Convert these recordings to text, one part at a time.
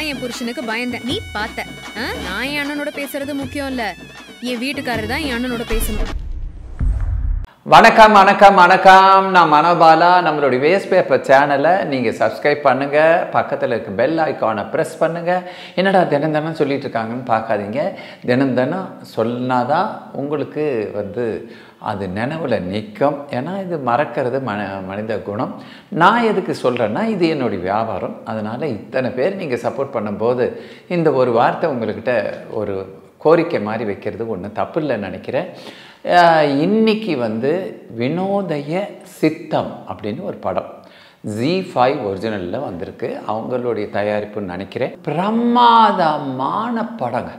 தான் என் புருஷனுக்கு பயந்தேன் நீ பார்த்த ஆ? நான் என் அண்ணனோட பேசுறது முக்கியம் இல்ல என் வீட்டுக்காரர் தான் என் அண்ணனோட பேசணும் வணக்கம் வணக்கம் வணக்கம் நான் மனோபாலா நம்மளுடைய வேஸ்ட் பேப்பர் சேனலை நீங்கள் சப்ஸ்கிரைப் பண்ணுங்கள் பக்கத்தில் இருக்க பெல் ஐக்கானை ப்ரெஸ் பண்ணுங்கள் என்னடா தினம் தினம் சொல்லிட்டு இருக்காங்கன்னு பார்க்காதீங்க தினம் தினம் சொன்னாதான் உங்களுக்கு வந்து அது நினைவில் நிற்கும் ஏன்னா இது மறக்கிறது மன மனித குணம் நான் எதுக்கு சொல்கிறேன்னா இது என்னுடைய வியாபாரம் அதனால் இத்தனை பேர் நீங்கள் சப்போர்ட் பண்ணும்போது இந்த ஒரு வார்த்தை உங்கள்கிட்ட ஒரு கோரிக்கை மாதிரி வைக்கிறது ஒன்றும் தப்பு இல்லைன்னு நினைக்கிறேன் அஹ் இன்னைக்கு வந்து வினோதய சித்தம் அப்படின்னு ஒரு படம் ஜி ஃபைவ் ஒரிஜினலில் வந்திருக்கு அவங்களுடைய தயாரிப்புன்னு நினைக்கிறேன் பிரமாதமான படங்க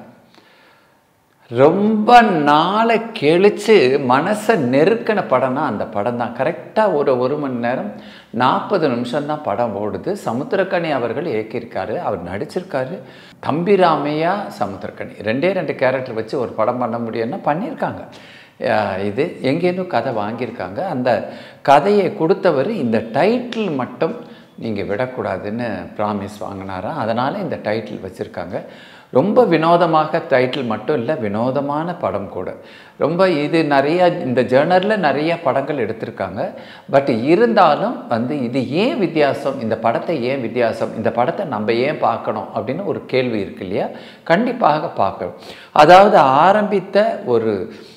ரொம்ப நாளை கெழிச்சு மனசை நெருக்கின படம்னா அந்த படம் தான் கரெக்டாக ஒரு ஒரு மணி நேரம் நாற்பது நிமிஷம் தான் படம் ஓடுது சமுத்திரக்கனி அவர்கள் இயக்கியிருக்காரு அவர் நடிச்சிருக்காரு தம்பிராமையா சமுத்திரக்கனி ரெண்டே ரெண்டு கேரக்டர் வச்சு ஒரு படம் பண்ண முடியும்னா பண்ணியிருக்காங்க அஹ் இது எங்கேருந்தும் கதை வாங்கியிருக்காங்க அந்த கதையை கொடுத்தவர் இந்த டைட்டில் மட்டும் நீங்கள் விடக்கூடாதுன்னு ப்ராமிஸ் வாங்கினாராம் அதனால் இந்த டைட்டில் வச்சுருக்காங்க ரொம்ப வினோதமாக டைட்டில் மட்டும் இல்லை வினோதமான படம் கூட ரொம்ப இது நிறைய இந்த ஜேர்னலில் நிறைய படங்கள் எடுத்திருக்காங்க பட் இருந்தாலும் வந்து இது ஏன் வித்தியாசம் இந்த படத்தை ஏன் வித்தியாசம் இந்த படத்தை நம்ம ஏன் பார்க்கணும் அப்படின்னு ஒரு கேள்வி இருக்கு இல்லையா கண்டிப்பாக பார்க்கணும் அதாவது ஆரம்பித்த ஒரு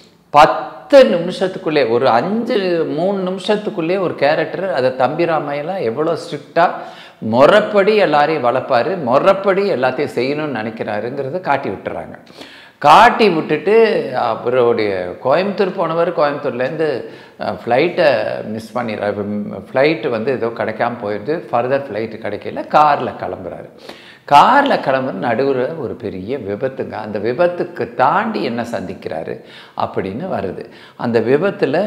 பத்து நிமிஷத்துக்குள்ளே ஒரு அஞ்சு மூணு நிமிஷத்துக்குள்ளே ஒரு கேரக்டர் அதை தம்பிராமையெல்லாம் எவ்வளோ ஸ்ட்ரிக்டாக முறைப்படி எல்லாரையும் வளர்ப்பாரு முறைப்படி எல்லாத்தையும் செய்யணும்னு நினைக்கிறாருங்கிறத காட்டி விட்டுறாங்க காட்டி விட்டுட்டு அவருடைய கோயம்புத்தூர் போனவர் கோயம்புத்தூர்லேருந்து ஃப்ளைட்டை மிஸ் பண்ணிடுறாரு ஃப்ளைட்டு வந்து ஏதோ கிடைக்காம போயிடுது ஃபர்தர் ஃப்ளைட்டு கிடைக்கல காரில் கிளம்புறாரு காரில் கிளம்புற நடுவில் ஒரு பெரிய விபத்துங்க அந்த விபத்துக்கு தாண்டி என்ன சந்திக்கிறாரு அப்படின்னு வருது அந்த விபத்தில்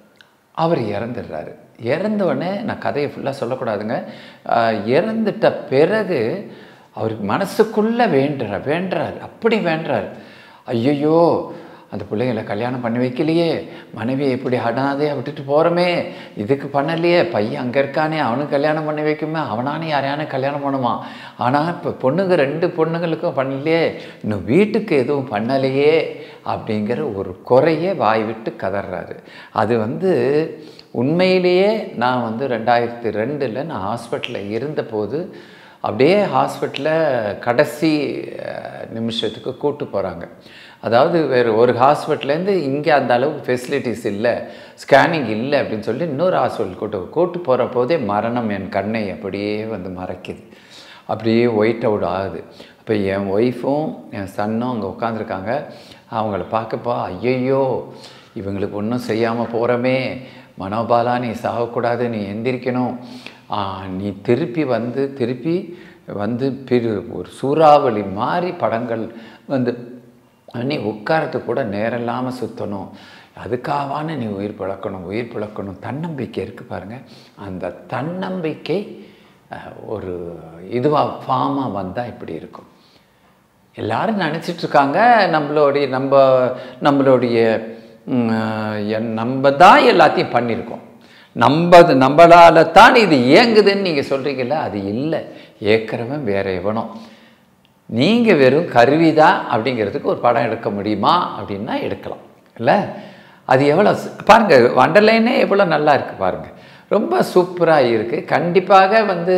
அவர் இறந்துடுறாரு இறந்தவுடனே நான் கதையை ஃபுல்லாக சொல்லக்கூடாதுங்க ஆஹ் இறந்துட்ட பிறகு அவருக்கு மனசுக்குள்ளே வேண்டுறார் வேண்டுறார் அப்படி வேண்டுறார் ஐயையோ அந்த பிள்ளைங்களை கல்யாணம் பண்ணி வைக்கலையே மனைவியை இப்படி அடாதையாக விட்டுட்டு போகிறோமே இதுக்கு பண்ணலையே பையன் அங்கே இருக்கானே அவனுக்கு கல்யாணம் பண்ணி வைக்குமே அவனானே யாரையானே கல்யாணம் பண்ணுமா ஆனால் இப்போ பொண்ணுங்க ரெண்டு பொண்ணுங்களுக்கும் பண்ணலையே இன்னும் வீட்டுக்கு எதுவும் பண்ணலையே அப்படிங்கிற ஒரு குறையே வாய் விட்டு கதறாரு அது வந்து உண்மையிலேயே நான் வந்து ரெண்டாயிரத்தி ரெண்டில் நான் ஹாஸ்பிட்டலில் இருந்தபோது அப்படியே ஹாஸ்பிட்டலில் கடைசி அஹ், நிமிஷத்துக்கு கூட்டு போகிறாங்க அதாவது வேறு ஒரு ஹாஸ்பிட்டல்லேருந்து இங்கே அந்த அளவுக்கு ஃபெசிலிட்டிஸ் இல்லை ஸ்கேனிங் இல்லை அப்படின்னு சொல்லி இன்னொரு ஹாஸ்பிட்டல் கூட்டு கூட்டு போகிற போதே மரணம் என் கண்ணை அப்படியே வந்து மறைக்குது அப்படியே ஒயிட் அவுட் ஆகுது அப்போ என் ஒய்ஃபும் என் சன்னும் அங்கே உட்காந்துருக்காங்க அவங்கள பார்க்கப்போ ஐயையோ இவங்களுக்கு ஒன்றும் செய்யாமல் போகிறோமே மனோபாலா நீ சாகக்கூடாது நீ எந்திரிக்கணும் ஆ, நீ திருப்பி வந்து திருப்பி வந்து பெரு ஒரு சூறாவளி மாதிரி படங்கள் வந்து நீ உட்காரத்துக்கு கூட நேரம் இல்லாமல் சுற்றணும் அதுக்காவான நீ உயிர் பிழக்கணும் உயிர் பிழக்கணும் தன்னம்பிக்கை இருக்குது பாருங்கள் அந்த தன்னம்பிக்கை அஹ், ஒரு இதுவாக ஃபார்மாக வந்தால் இப்படி இருக்கும் எல்லாரும் நினச்சிட்டு இருக்காங்க நம்மளுடைய நம்ம நம்மளுடைய ம், என்- நம்ம தான் எல்லாத்தையும் பண்ணியிருக்கோம் நம்ம நம்மளால தான் இது இயங்குதுன்னு நீங்கள் சொல்கிறீங்கள அது இல்லை ஏற்கிறவன் வேற எவனோ நீங்கள் வெறும் கருவிதான் அப்படிங்கிறதுக்கு ஒரு படம் எடுக்க முடியுமா அப்படின்னா எடுக்கலாம் இல்லை அது எவ்வளோ பாருங்கள் வண்டர்லைனே எவ்வளோ நல்லா இருக்குது பாருங்கள் ரொம்ப சூப்பராக இருக்குது கண்டிப்பாக வந்து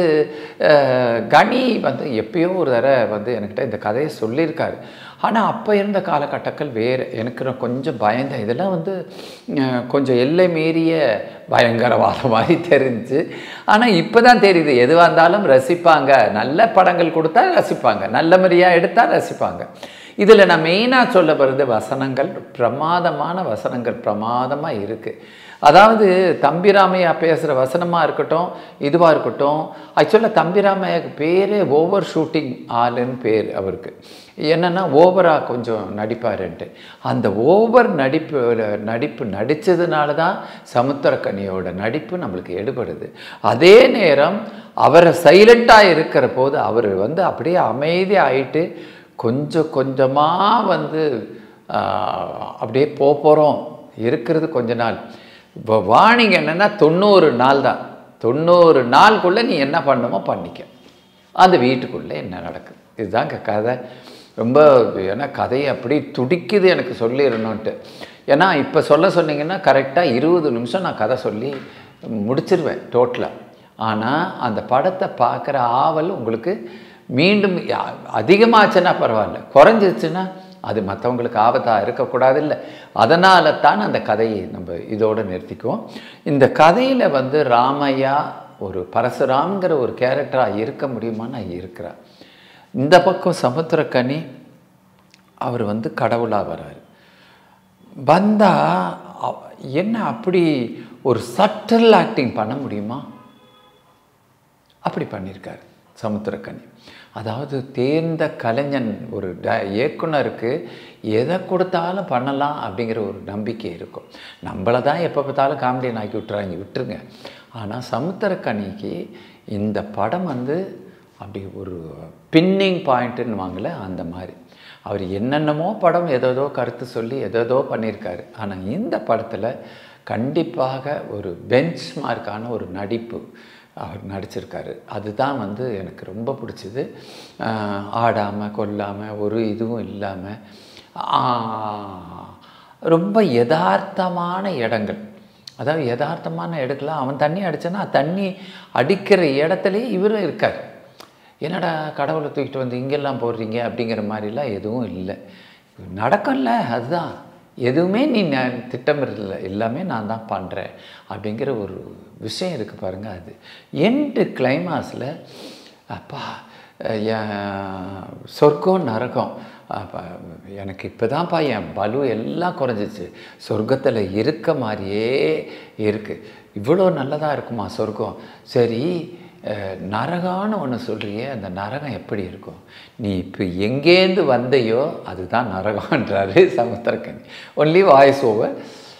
அஹ், கனி வந்து எப்பயோ ஒரு தடவை வந்து என்கிட்ட இந்த கதையை சொல்லியிருக்காரு ஆனால் அப்போ இருந்த காலகட்டங்கள் வேறு எனக்கு நான் கொஞ்சம் பயந்தேன் இதெல்லாம் வந்து அஹ், கொஞ்சம் எல்லை மீறிய பயங்கரவாதம் மாதிரி தெரிஞ்சு ஆனால் இப்போ தான் தெரியுது எதுவாக இருந்தாலும் ரசிப்பாங்க நல்ல படங்கள் கொடுத்தா ரசிப்பாங்க நல்ல மாதிரியாக எடுத்தால் ரசிப்பாங்க இதில் நான் மெயினாக சொல்ல வருது வசனங்கள் பிரமாதமான வசனங்கள் பிரமாதமாக இருக்குது அதாவது தம்பிராமையா பேசுகிற வசனமாக இருக்கட்டும் இதுவாக இருக்கட்டும் ஆக்சுவலாக தம்பிராமையாக்கு பேரே ஓவர் ஷூட்டிங் ஆளுன்னு பேர் அவருக்கு என்னென்னா ஓவராக கொஞ்சம் நடிப்பாருன்ட்டு அந்த ஓவர் நடிப்பு நடிப்பு நடித்ததுனால தான் சமுத்திரக்கனியோட நடிப்பு நம்மளுக்கு எடுபடுது அதே நேரம் அவரை சைலண்ட்டாக இருக்கிற போது அவர் வந்து அப்படியே அமைதியாக ஆயிட்டு கொஞ்சம் கொஞ்சமாக வந்து ஆஹ், அப்படியே போக போகிறோம் இருக்கிறது கொஞ்ச நாள் இப்போ வார்னிங் என்னென்னா தொண்ணூறு நாள் தான் தொண்ணூறு நாளுக்குள்ளே நீ என்ன பண்ணுமோ பண்ணிக்க அந்த வீட்டுக்குள்ளே என்ன நடக்குது இதுதாங்க கதை ரொம்ப ஏன்னா கதையை அப்படி துடிக்குது எனக்கு சொல்லிடணுன்ட்டு ஏன்னா இப்போ சொல்ல சொன்னீங்கன்னா கரெக்டாக இருபது நிமிஷம் நான் கதை சொல்லி முடிச்சிருவேன் டோட்டலாக ஆனால் அந்த படத்தை பார்க்குற ஆவல் உங்களுக்கு மீண்டும் யா- அதிகமாச்சுன்னா பரவாயில்ல குறைஞ்சிருச்சுன்னா அது மற்றவங்களுக்கு ஆபத்தாக இருக்கக்கூடாது இல்லை அதனால தான் அந்த கதையை நம்ம இதோடு நிறுத்திக்குவோம் இந்த கதையில் வந்து ராமையா ஒரு பரசுராம்ங்கிற ஒரு கேரக்டராக இருக்க முடியுமான்னு இருக்கிறார் இந்த பக்கம் சமுத்திரக்கனி அவர் வந்து கடவுளாக வராரு வந்தால் என்ன அப்படி ஒரு சட்டல் ஆக்டிங் பண்ண முடியுமா அப்படி பண்ணியிருக்காரு சமுத்திரக்கனி அதாவது தேர்ந்த கலைஞன் ஒரு ட இயக்குனருக்கு எதை கொடுத்தாலும் பண்ணலாம் அப்படிங்கிற ஒரு நம்பிக்கை இருக்கும் நம்மளை தான் எப்போ பார்த்தாலும் காமெடியன் ஆக்கி விட்டுறாங்க விட்டுருங்க ஆனால் சமுத்திரக்கனிக்கு இந்த படம் வந்து அப்படி ஒரு பின்னிங் பாயிண்ட்டுன்னு வாங்கல அந்த மாதிரி அவர் என்னென்னமோ படம் எதேதோ கருத்து சொல்லி எதேதோ பண்ணியிருக்காரு ஆனால் இந்த படத்தில் கண்டிப்பாக ஒரு பெஞ்ச் மார்க்கான ஒரு நடிப்பு அவர் நடிச்சிருக்காரு அதுதான் வந்து எனக்கு ரொம்ப பிடிச்சது ஆடாமல் கொல்லாமல் ஒரு இதுவும் இல்லாமல் ரொம்ப யதார்த்தமான இடங்கள் அதாவது யதார்த்தமான இடத்துல அவன் தண்ணி அடித்தானா தண்ணி அடிக்கிற இடத்துலையே இவரும் இருக்கார் என்னடா கடவுளை தூக்கிட்டு வந்து இங்கெல்லாம் போடுறீங்க அப்படிங்கிற மாதிரிலாம் எதுவும் இல்லை நடக்கும்ல அதுதான் எதுவுமே நீ ந- திட்டமிடல எல்லாமே நான் தான் பண்ணுறேன் அப்படிங்கிற ஒரு விஷயம் இருக்குது பாருங்கள் அது எண்டு கிளைமாஸில் அப்பா என் சொர்க்கம் நரகம் அப்ப எனக்கு இப்போ தான்ப்பா என் பலு எல்லாம் குறைஞ்சிச்சு சொர்க்கத்தில் இருக்க மாதிரியே இருக்குது இவ்வளோ நல்லதாக இருக்குமா சொர்க்கம் சரி அஹ், நரகான்னு ஒன்று சொல்கிறியே அந்த நரகம் எப்படி இருக்கும் நீ இப்போ எங்கேருந்து வந்தையோ அதுதான் நரகம்ன்றாரு சமுத்திரக்கனி ஒன்லி வாய்ஸ் ஓவர்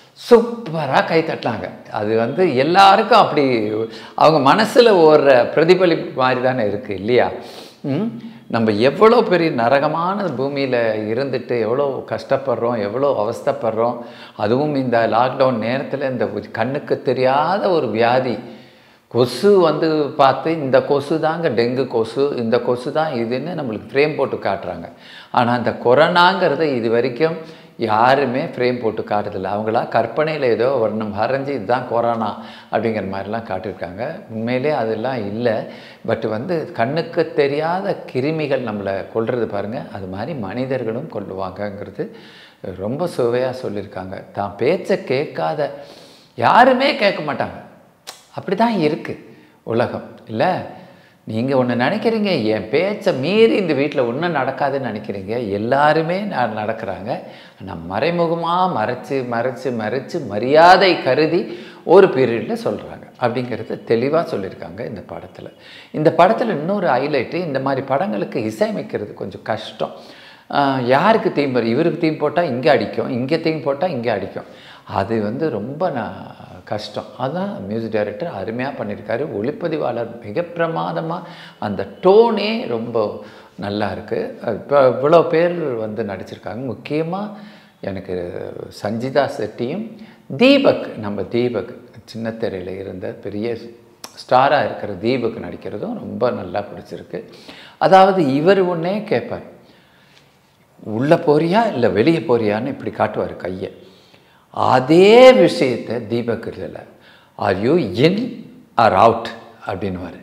சூப்பராக கை தட்டினாங்க அது வந்து எல்லாருக்கும் அப்படி அவங்க மனசில் ஓடுற பிரதிபலிப்பு மாதிரி தானே இருக்குது இல்லையா ம்? நம்ம எவ்வளோ பெரிய நரகமான பூமியில் இருந்துட்டு எவ்வளோ கஷ்டப்படுறோம் எவ்வளோ அவஸ்தைப்படுறோம் அதுவும் இந்த லாக்டவுன் நேரத்தில் இந்த ஒரு கண்ணுக்கு தெரியாத ஒரு வியாதி கொசு வந்து பார்த்து இந்த கொசு தாங்க டெங்கு கொசு இந்த கொசு தான் இதுன்னு நம்மளுக்கு ஃப்ரேம் போட்டு காட்டுறாங்க ஆனால் இந்த கொரோனாங்கிறத இது வரைக்கும் யாருமே ஃப்ரேம் போட்டு காட்டுறதில்ல அவங்களா கற்பனையில் ஏதோ வர்ணம் வரைஞ்சி இதுதான் கொரோனா அப்படிங்கிற மாதிரிலாம் காட்டியிருக்காங்க உண்மையிலே அதெல்லாம் இல்லை பட் வந்து கண்ணுக்கு தெரியாத கிருமிகள் நம்மளை கொல்றது பாருங்கள் அது மாதிரி மனிதர்களும் கொல்லுவாங்கங்கிறது ரொம்ப சுவையாக சொல்லியிருக்காங்க தான் பேச்சை கேட்காத யாருமே கேட்க மாட்டாங்க அப்படி தான் இருக்குது உலகம் இல்லை நீங்கள் ஒன்று நினைக்கிறீங்க என் பேச்சை மீறி இந்த வீட்டில் ஒன்றும் நடக்காதுன்னு நினைக்கிறீங்க எல்லாருமே ந- நடக்கிறாங்க ஆனால் மறைமுகமாக மறைச்சு மறைச்சு மறைச்சு மரியாதை கருதி ஒரு பீரியடில் சொல்கிறாங்க அப்படிங்கிறது தெளிவாக சொல்லியிருக்காங்க இந்த படத்தில் இந்த படத்தில் இன்னொரு ஹைலைட்டு இந்த மாதிரி படங்களுக்கு இசையமைக்கிறது கொஞ்சம் கஷ்டம் ஆஹ் யாருக்கு தீம் வரும் இவருக்கு தீம் போட்டால் இங்கே அடிக்கும் இங்கே தீம் போட்டால் இங்கே அடிக்கும் அது வந்து ரொம்ப நான் கஷ்டம் அதான் மியூசிக் டைரக்டர் அருமையாக பண்ணியிருக்காரு ஒளிப்பதிவாளர் மிக பிரமாதமாக அந்த டோனே ரொம்ப நல்லா இருக்குது இப்போ இவ்வளோ பேர் வந்து நடிச்சிருக்காங்க முக்கியமாக எனக்கு சஞ்சிதா செட்டியும் தீபக் நம்ம தீபக் சின்ன திரையில் இருந்த பெரிய ஸ்டாராக இருக்கிற தீபக் நடிக்கிறதும் ரொம்ப நல்லா பிடிச்சிருக்கு அதாவது இவர் ஒன்றே கேட்பார் உள்ளே போறியா இல்லை வெளியே போறியான்னு இப்படி காட்டுவார் கையை அதே விஷயத்தை தீபக் இதில் are you in or out அப்படின்னுவார்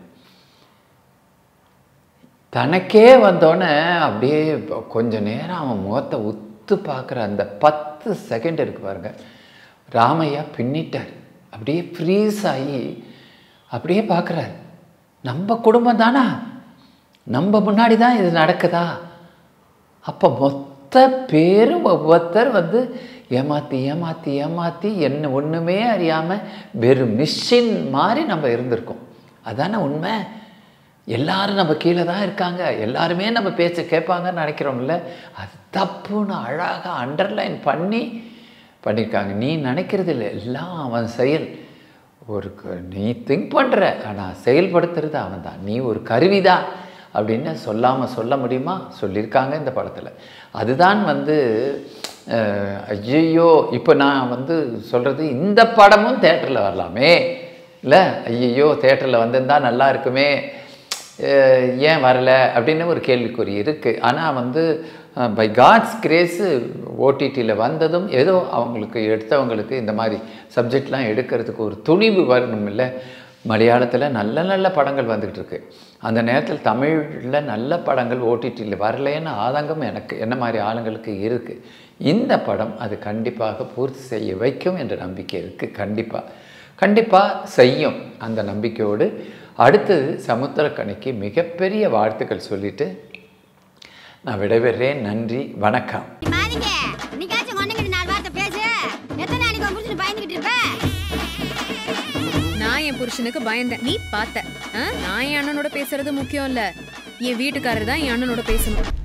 தனக்கே வந்தோடனே அப்படியே கொஞ்ச நேரம் அவன் முகத்தை உத்து பார்க்குற அந்த பத்து செகண்ட் இருக்கு பாருங்க ராமையா பின்னிட்டார் அப்படியே ஃப்ரீஸ் ஆகி அப்படியே பார்க்குறாரு நம்ம குடும்பம் தானா நம்ம முன்னாடி தான் இது நடக்குதா அப்போ மொத்த பேரும் ஒவ்வொருத்தர் வந்து ஏமாற்றி ஏமாற்றி ஏமாற்றி என்ன ஒன்றுமே அறியாமல் வெறும் மிஷின் மாதிரி நம்ம இருந்திருக்கோம் அதானே உண்மை எல்லாரும் நம்ம கீழே தான் இருக்காங்க எல்லாருமே நம்ம பேச்சை கேட்பாங்கன்னு நினைக்கிறோம்ல அது தப்புன்னு அழகாக அண்டர்லைன் பண்ணி பண்ணியிருக்காங்க நீ நினைக்கிறது இல்லை எல்லாம் அவன் செயல் ஒரு க- நீ திங்க் பண்ணுற ஆனால் செயல்படுத்துறது அவன் தான் நீ ஒரு கருவிதான் அப்படின்னு சொல்லாமல் சொல்ல முடியுமா சொல்லியிருக்காங்க இந்த படத்தில் அதுதான் வந்து ஐயையோ இப்போ நான் வந்து சொல்கிறது இந்த படமும் தேட்டரில் வரலாமே இல்லை ஐயையோ தேட்டரில் வந்திருந்தா நல்லா இருக்குமே அஹ், ஏன் வரல அப்படின்னு ஒரு கேள்விக்குறி இருக்குது ஆனால் வந்து பை காட்ஸ் கிரேஸு ஓடிடியில் வந்ததும் ஏதோ அவங்களுக்கு எடுத்தவங்களுக்கு இந்த மாதிரி சப்ஜெக்ட்லாம் எடுக்கிறதுக்கு ஒரு துணிவு வரணும் இல்லை மலையாளத்தில் நல்ல நல்ல படங்கள் வந்துக்கிட்டு இருக்கு அந்த நேரத்தில் தமிழில் நல்ல படங்கள் ஓடிடியில் வரலைன்னு ஆதங்கம் எனக்கு என்ன மாதிரி ஆளுங்களுக்கு இருக்குது இந்த படம் அது கண்டிப்பாக பூர்த்தி செய்ய வைக்கும் என்ற நம்பிக்கை இருக்குது கண்டிப்பாக கண்டிப்பாக செய்யும் அந்த நம்பிக்கையோடு அடுத்தது சமுத்திரக்கணிக்கு மிகப்பெரிய வாழ்த்துக்கள் சொல்லிட்டு நான் விடைபெறுறேன் நன்றி வணக்கம் மாறிங்க இன்னைக்காச்சும் ஒண்ணுங்கிட்ட நாலு வார்த்தை பேசு எத்தனை நாளைக்கு உன் புருஷன் பயந்துகிட்டு இருப்ப நான் என் புருஷனுக்கு பயந்தேன் நீ பார்த்த ஆ? நான் என் அண்ணனோட பேசுறது முக்கியம் இல்ல என் வீட்டுக்காரர் தான் என் அண்ணனோட பேசணும்